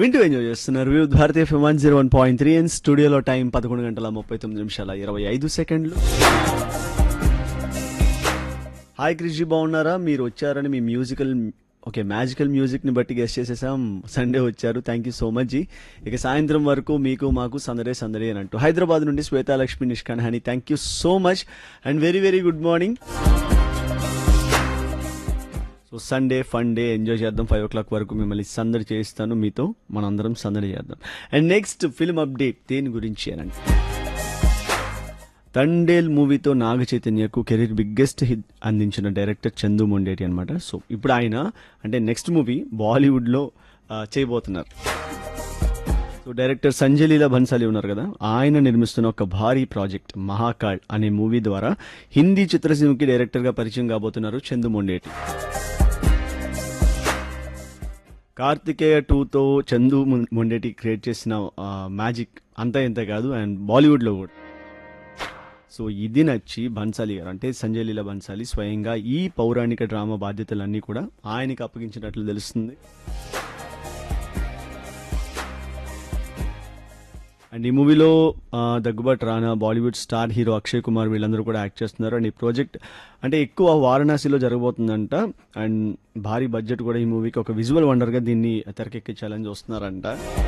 వింటూ ఎంజాయ్ చేస్తున్నారు వివిధ భారతీయ FM one zero one point three and స్టూడియోలో టైం పదకొండు గంటల ముప్పై తొమ్మిది నిమిషాల ఇరవై ఐదు సెకండ్లు హాయ్ క్రిషి బాగున్నారా మీరు వచ్చారని మీ మ్యూజికల్ ఓకే మ్యాజికల్ మ్యూజిక్ని బట్టి గెస్ట్ చేసేసాం సండే వచ్చారు thank you so much ji ఇక సాయంత్రం వరకు మీకు మాకు సందడే సందడే అని అంటూ హైదరాబాద్ నుండి శ్వేతాలక్ష్మి నిష్కాన్ హని thank you so much and very very good morning so Sunday fun day enjoy చేద్దాం ఫైవ్ ఓ క్లాక్ వరకు మిమ్మల్ని సందడి చేయిస్తాను మీతో మనందరం సందడి చేద్దాం అండ్ నెక్స్ట్ ఫిల్మ్ అప్డేట్ దేని గురించి అనండి తండేల్ మూవీతో నాగ చైతన్యకు కెరీర్ బిగ్గెస్ట్ హిట్ అందించిన డైరెక్టర్ చందు మొండేటి అనమాట సో ఇప్పుడు ఆయన అంటే నెక్స్ట్ మూవీ బాలీవుడ్లో ఆ, చేయబోతున్నారు సో డైరెక్టర్ సంజయ్ లీలా బన్సాలి ఉన్నారు కదా ఆయన నిర్మిస్తున్న ఒక భారీ ప్రాజెక్ట్ మహాకాళ్ అనే మూవీ ద్వారా హిందీ చిత్రసీమకి డైరెక్టర్గా పరిచయం కాబోతున్నారు చందు మొండేటి కార్తికేయ టూతో చందు మొం- మొండేటి క్రియేట్ చేసిన మ్యాజిక్ అంతా ఇంత కాదు అండ్ బాలీవుడ్లో కూడా సో ఇది నచ్చి బన్సాలి గారు అంటే సంజయ్ లీలా బన్సాలి స్వయంగా ఈ పౌరాణిక డ్రామా బాధ్యతలన్నీ కూడా ఆయనకి అప్పగించినట్లు తెలుస్తుంది అండ్ ఈ మూవీలో ఆ, Daggubati Rana Bollywood star hero Akshay Kumar వీళ్ళందరూ కూడా యాక్ట్ చేస్తున్నారు అండ్ ఈ ప్రాజెక్ట్ అంటే ఎక్కువ వారణాసిలో జరగబోతుందంట అండ్ భారీ బడ్జెట్ కూడా ఈ మూవీకి ఒక విజువల్ వండర్గా దీన్ని తెరకెక్కించాలని చూస్తున్నారంట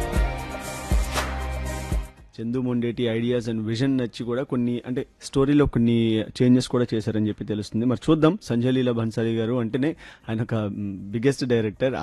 Chandu Mondeti ideas and vision నచ్చి కూడా కొన్ని అంటే స్టోరీలో కొన్ని చేంజెస్ కూడా చేశారని చెప్పి తెలుస్తుంది మరి చూద్దాం సంజయ్ లీలా బన్సాలి గారు అంటేనే ఆయన ఒక బిగ్గెస్ట్ డైరెక్టర్